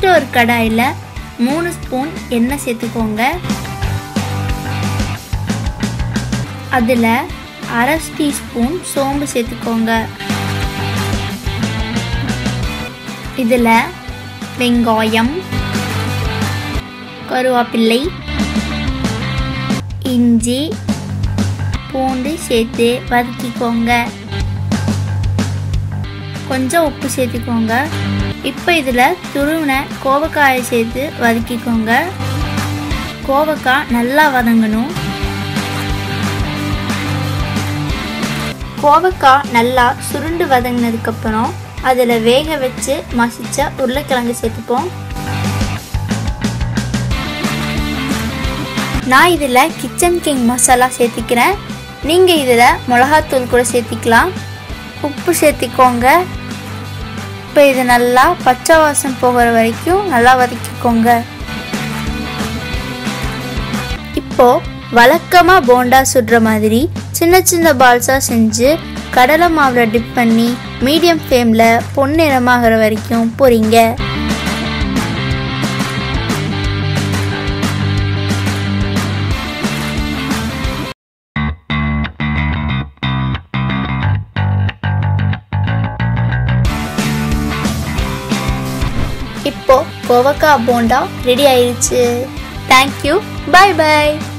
first ஒரு கடாயில் மூணு ஸ்பூன் எண்ணெய் சேர்த்துக்கோங்க அதில் அரை டீஸ்பூன் சோம்பு சேர்த்துக்கோங்க இதில் வெங்காயம் கருவேப்பிள்ளை இஞ்சி பூண்டு சேர்த்து வதக்கிக்கோங்க கொஞ்சம் உப்பு சேர்த்துக்கோங்க இப்போ இதில் துருவின கோவக்காயை சேர்த்து வதக்கிக்கோங்க கோவக்காய் நல்லா வதங்கணும் கோவக்காய் நல்லா சுருண்டு வதங்கினதுக்கப்புறம் அதில் வேக வச்சு மசிச்ச உருளைக்கிழங்கு சேர்த்துப்போம் நான் இதில் கிச்சன் கிங் மசாலா சேர்த்திக்கிறேன் நீங்கள் இதில் மிளகாத்தூள் கூட சேர்த்திக்கலாம் உப்பு சேர்த்திக்கோங்க இப்போ இது நல்லா பச்சை வாசம் போகிற வரைக்கும் நல்லா வதக்கிக்கோங்க இப்போ வழக்கமாக போண்டா சுடுற மாதிரி சின்ன சின்ன பால்ஸாக செஞ்சு கடலை மாவில் டிப் பண்ணி மீடியம் ஃப்ளேமில் பொன்னிறமாகிற வரைக்கும் பொரிங்க இப்போ கோவக்காய் போண்டா ரெடி ஆயிடுச்சு தேங்க்யூ பாய் பாய்